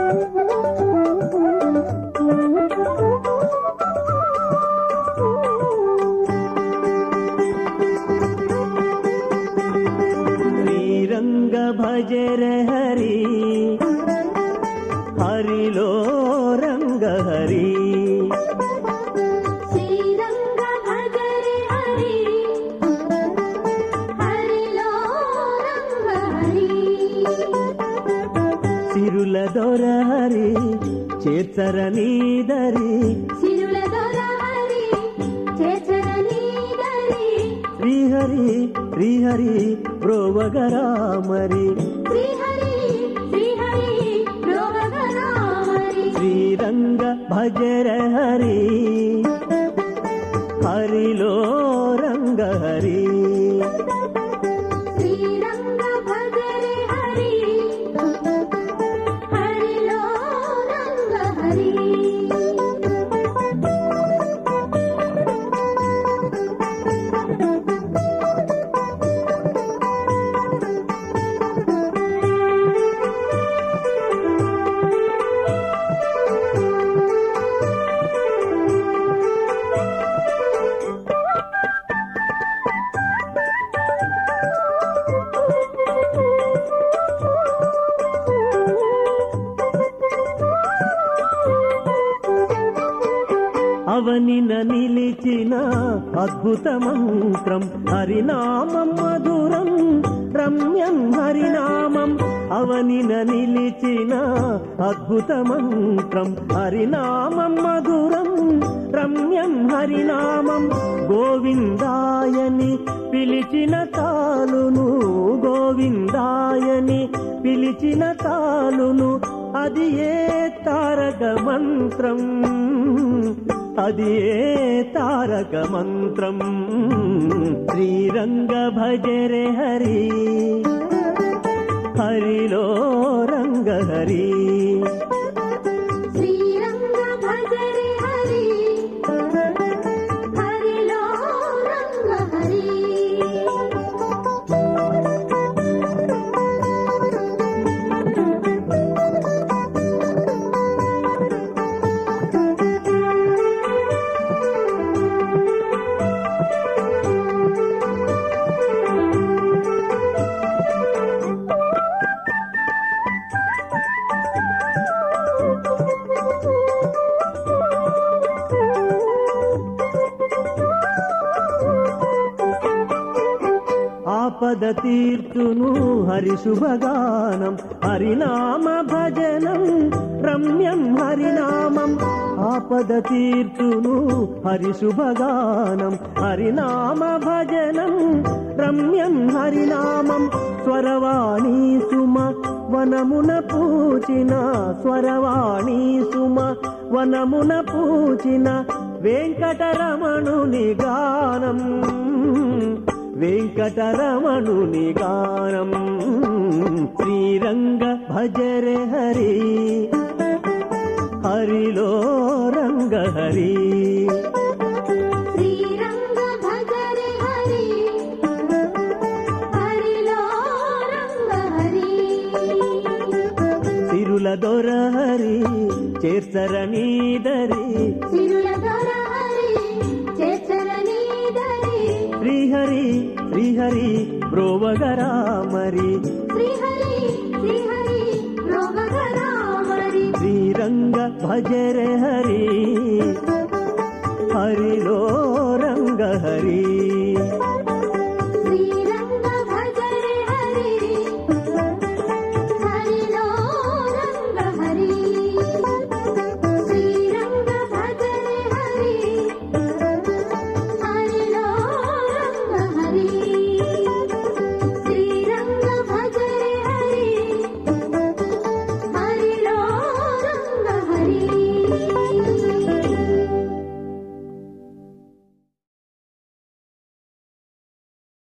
శ్రీరంగ భజర హరి హరిలో రంగ హరి శ్రీరంగ భజరే హరి హరిలో రంగ హరి సిరుల దొర హరి చేర్చర నీదరి సిరుల దొర హరి చేచర నీదరి శ్రీహరి శ్రీహరి బ్రోవగరామరి శ్రీహరి శ్రీహరి రోగరామరి శ్రీరంగ భజర హరి హరిలో రంగ హరి శ్రీరంగ భజరే హరి హరిలో రంగ హరి అవనిన నిలిచిన అద్భుత మంత్రం హరినామం మధురం రమ్యం హరినామం అవనిన నిలిచిన అద్భుత మంత్రం హరినామం మధురం రమ్యం హరినామం గోవిందాయని పిలిచిన తాలును గోవిందాయని పిలిచిన తాలును అది ఏ తారక మంత్రం అది ఏ తారక మంత్రం శ్రీరంగ భజరే హరి హరిలో రంగ హరి శ్రీరంగ భజరే హరి హరిలో రంగ హరి ఆపద తీర్చును హరి శుభగానం హరినామ భజనం రమ్యం హరినామం ఆపద తీర్చును హరి శుభగానం హరినామ భజనం రమ్యం హరినామం స్వరవాణి సుమ వనమున పూచిన స్వరవాణి సుమ వనమున పూచిన వెంకటరమణుని గానం వెంకటరమణుని గానం శ్రీరంగ భజరే హరి హరిలో రంగ హరి శ్రీరంగ భజరే హరి హరిలో రంగ హరి సిరుల దొర హరి చేర్చరణీదరి సిరుల దొర హరి చేచర నీదరి శ్రీహరి శ్రీహరి బ్రోవగరామరి శ్రీహరి శ్రీహరి రోగరామరి శ్రీరంగ భజరే హరి హరిలో రంగ హరి